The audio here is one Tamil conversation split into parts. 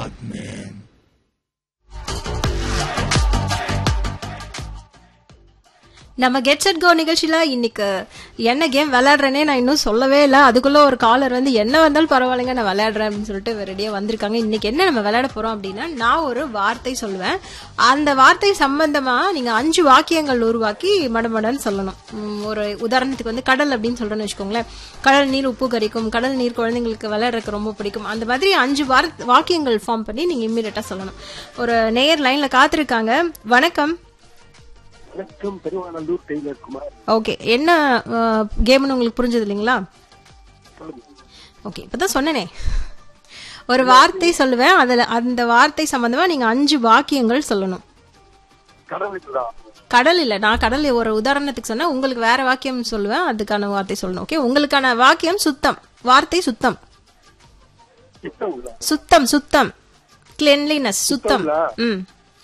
God, man. நம்ம கெட் செட் கோ நிகழ்ச்சியில இன்னைக்கு என்ன கேம் விளையாடுறேனே நான் இன்னும் சொல்லவே இல்லை அதுக்குள்ள ஒரு காலர் வந்து என்ன வந்தாலும் பரவாயில்லைங்க நான் விளையாடுறேன் அப்படின்னு சொல்லிட்டு ரெடியா வந்திருக்காங்க இன்னைக்கு என்ன நம்ம விளையாட போறோம் அப்படின்னா நான் ஒரு வார்த்தை சொல்லுவேன் அந்த வார்த்தை சம்பந்தமா நீங்க அஞ்சு வாக்கியங்கள் உருவாக்கி மடமடன்னு சொல்லணும் உம், ஒரு உதாரணத்துக்கு வந்து கடல் அப்படின்னு சொல்றேன்னு வச்சுக்கோங்களேன் கடல் நீர் உப்பு கரிக்கும் கடல் நீர் குழந்தைங்களுக்கு விளையாடுறதுக்கு ரொம்ப பிடிக்கும் அந்த மாதிரி அஞ்சு வார் வாக்கியங்கள் ஃபார்ம் பண்ணி நீங்க இம்மீடியட்டா சொல்லணும் ஒரு நேயர் லைன்ல காத்திருக்காங்க வணக்கம் வணக்கம் பெருமாநல்லூர் டெய்லர் குமார் ஓகே என்ன கேம்னு உங்களுக்கு புரிஞ்சது இல்லைங்களா சொல்லுங்க ஓகே இப்பதான் சொன்னனே ஒரு வார்த்தை சொல்லுவேன் அதுல அந்த வார்த்தை சம்பந்தமா நீங்க அஞ்சு வாக்கியங்கள் சொல்லணும் கடவுளா கடல் இல்ல நான் கடல் ஒரு உதாரணத்துக்கு சொன்னா உங்களுக்கு வேற வாக்கியம் சொல்லுவேன் அதுக்கான வார்த்தை சொல்லணும் ஓகே உங்களுக்கான வாக்கியம் சுத்தம் வார்த்தை சுத்தம் சித்தங்களா சுத்தம் சுத்தம் கிளென்லினஸ் சுத்தம் சுத்தம்ங்களா? ம்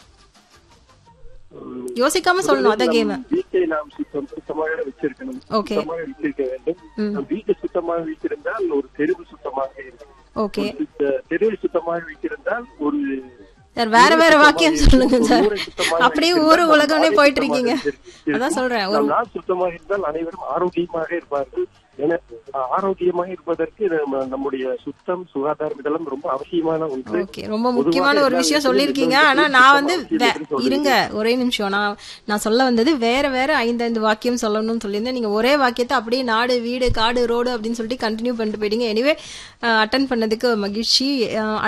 யோசிக்காம சொல்லணும் அதான் கேம் வீட்டை நாம் சுத்தம் சுத்தமாக வச்சிருக்கணும் Okay. சுத்தமாக வைத்திருக்க வேண்டும் நம் வீட்டை சுத்தமாக வைத்திருந்தால் ஒரு தெருவு சுத்தமாக இருக்கும் ஓகே இந்த தெருவை சுத்தமாக வைத்திருந்தால் ஒரு சார் வேற வேற வாக்கியம் சொல்லுங்க சார் ஊரை சுத்தமாக அப்படியே வைத்திருந்தால் ஊரு உலகம்னே நாடு போயிட்டு சுத்தமாக இருக்கீங்க இருக்கும். அதான் சொல்றேன் ஒரு நம் நாடு சுத்தமாக இருந்தால் அனைவரும் ஆரோக்கியமாக இருப்பார்கள் என ஆரோக்கியமாக இருப்பதற்கு நம்ம- நம்முடைய சுத்தம் சுகாதாரம் இதெல்லாம் ரொம்ப அவசியமான ஒன்று ஓகே ரொம்ப முக்கியமான ஒரு விஷயம் சொல்லியிருக்கீங்க ஆனா நான் வந்து வே- இருங்க ஒரே நிமிஷம் நான் நான் சொல்ல வந்தது வேற வேற ஐந்து வாக்கியம் சொல்லணும்னு சொல்லியிருந்தேன் நீங்க ஒரே வாக்கியத்தை அப்படியே நாடு வீடு காடு ரோடு அப்படின்னு சொல்லிட்டு கண்டினியூ பண்ணிட்டு போயிட்டீங்க எனிவே அட்டன் பண்ணதுக்கு மகிழ்ச்சி அஹ்,